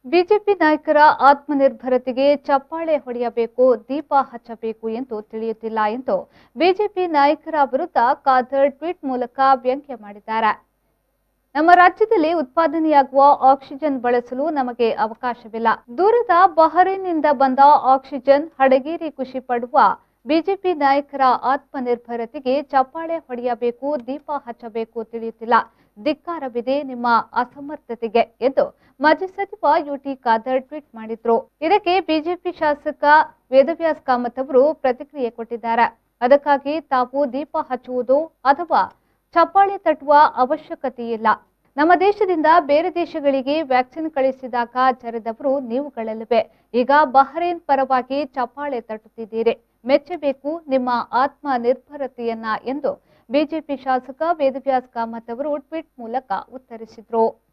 BJP ನಾಯಕರ ಆತ್ಮನಿರ್ಭರತೆಗೆ ಚಪ್ಪಾಳೆ ಹೊಡೆಯಬೇಕು ದೀಪ ಹಚ್ಚಬೇಕು ಎಂದು ತಿಳಿಯುತ್ತಿಲ್ಲ ಎಂದು ಬಿಜೆಪಿ ನಾಯಕರ ವಿರುದ್ಧ ಖಾದರ್ ಟ್ವೀಟ್ ಮೂಲಕ ವ್ಯಂಗ್ಯ ಮಾಡಿದ್ದಾರೆ ನಮ್ಮ ರಾಜ್ಯದಲ್ಲಿ ಉತ್ಪಾದನೆಯಾಗುವ ಆಕ್ಸಿಜನ್ ಬಳಸಲು ನಮಗೆ ಅವಕಾಶವಿಲ್ಲ ದೂರದ ಬಹರೇನ್ನಿಂದ ಬಂದ ಆಕ್ಸಿಜನ್ ಹಡಗೇರಿ ಖುಷಿ ಪಡುವ ಬಿಜೆಪಿ ನಾಯಕರ ಆತ್ಮನಿರ್ಭರತೆಗೆ ಚಪ್ಪಾಳೆ ಹೊಡೆಯಬೇಕು ದೀಪ ಹಚ್ಚಬೇಕು ತಿಳಿಯುತ್ತಿಲ್ಲ ಧಿಕ್ಕಾರವಿದೆ ನಿಮ್ಮ ಅಸಮರ್ಥತೆಗೆ ಎಂದು ಮಾಜಿ ಸಚಿವ ಯುಟಿ ಖಾದರ್ ಟ್ವೀಟ್ ಮಾಡಿದ್ರು ಇದಕ್ಕೆ ಬಿಜೆಪಿ ಶಾಸಕ ವೇದವ್ಯಾಸ್ ಕಾಮತ್ ಅವರು ಪ್ರತಿಕ್ರಿಯೆ ಕೊಟ್ಟಿದ್ದಾರೆ ಅದಕ್ಕಾಗಿ ತಾವು ದೀಪ ಹಚ್ಚುವುದು ಅಥವಾ ಚಪ್ಪಾಳೆ ತಟ್ಟುವ ಅವಶ್ಯಕತೆ ಇಲ್ಲ ನಮ್ಮ ದೇಶದಿಂದ ಬೇರೆ ದೇಶಗಳಿಗೆ ವ್ಯಾಕ್ಸಿನ್ ಕಳಿಸಿದಾಗ ಜರೆದವರು ನೀವುಗಳಲ್ಲವೇ ಈಗ ಬಹರೇನ್ ಪರವಾಗಿ ಚಪ್ಪಾಳೆ ತಟ್ಟುತ್ತಿದ್ದೀರಿ ಮೆಚ್ಚಬೇಕು ನಿಮ್ಮ ಆತ್ಮ ನಿರ್ಭರತೆಯನ್ನ ಎಂದು ಬಿಜೆಪಿ ಶಾಸಕ ವೇದವ್ಯಾಸ್ ಕಾಮತ್ ಅವರು ಟ್ವೀಟ್ ಮೂಲಕ ಉತ್ತರಿಸಿದ್ರು